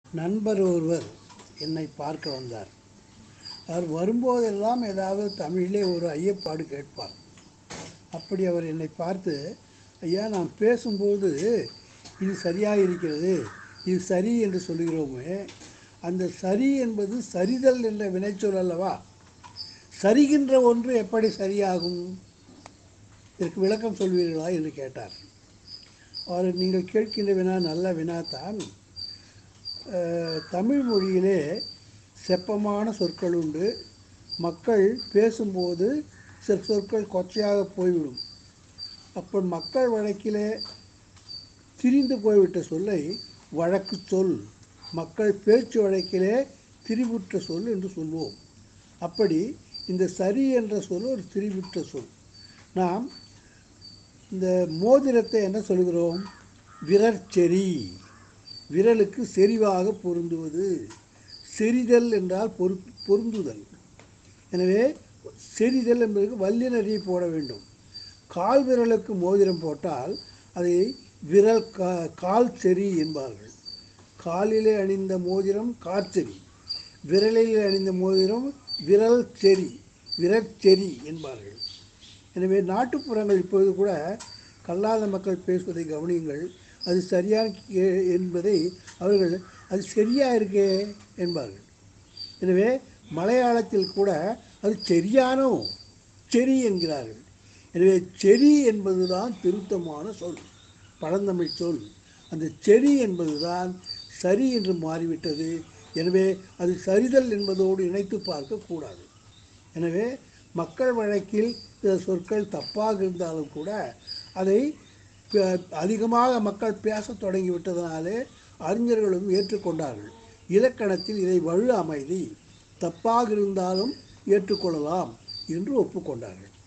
நண்பர் ஒருவர் என்னை பார்க்க வந்தார் அவர் வரும்போதெல்லாம் ஏதாவது தமிழிலே ஒரு ஐயப்பாடு கேட்பார் அப்படி அவர் என்னை பார்த்து ஐயா நான் பேசும்போது இது சரியாக இருக்கிறது இது சரி என்று சொல்லுகிறோமே அந்த சரி என்பது சரிதல் என்ற வினைச்சொல் அல்லவா சரிகின்ற ஒன்று எப்படி சரியாகும் இதற்கு விளக்கம் சொல்வீர்களா என்று கேட்டார் அவர் நீங்கள் கேட்கின்ற வினா நல்ல வினாத்தான் அஹ், தமிழ் மொழியிலே செப்பமான சொற்கள் உண்டு மக்கள் பேசும்போது சில சொற்கள் கொச்சையாக போய்விடும் அப்போ மக்கள் வழக்கிலே திரிந்து போய்விட்ட சொல்லை வழக்கு சொல் மக்கள் பேச்சு வழக்கிலே திரிவுற்ற சொல் என்று சொல்வோம் அப்படி இந்த சரி என்ற சொல் ஒரு திரிவுற்ற சொல் நாம் இந்த மோதிரத்தை என்ன சொல்கிறோம் விரற்செறி விரலுக்கு செறிவாக பொருந்துவது செறிதல் என்றால் பொரு பொருந்துதல் எனவே செறிதல் என்பதற்கு வல்லினரியை போட வேண்டும் கால் விரலுக்கு மோதிரம் போட்டால் அதை விரல் கா கால் செறி என்பார்கள் காலிலே அணிந்த மோதிரம் காற்செறி விரலில் அணிந்த மோதிரம் விரல் செறி விரற்செறி என்பார்கள் எனவே நாட்டுப்புறங்கள் இப்பொழுது கூட கல்லாத மக்கள் பேசுவதை கவனியுங்கள் அது சரியான கே- என்பதை அவர்கள் அது சரியா இருக்கே என்பார்கள் எனவே மலையாளத்தில் கூட அது சரியானோ செரி என்கிறார்கள் எனவே செரி என்பதுதான் திருத்தமான சொல் பழந்தமிழ் சொல் அந்த செரி என்பதுதான் சரி என்று மாறிவிட்டது எனவே அது சரிதல் என்பதோடு இணைத்து பார்க்கக்கூடாது எனவே மக்கள் வழக்கில் சில சொற்கள் தப்பாக இருந்தாலும் கூட அதை ப- அதிகமாக மக்கள் பேசத் தொடங்கிவிட்டதனாலே அறிஞர்களும் ஏற்றுக்கொண்டார்கள் இலக்கணத்தில் இதை வழு அமைதி தப்பாக இருந்தாலும் ஏற்றுக்கொள்ளலாம் என்று ஒப்புக்கொண்டார்கள்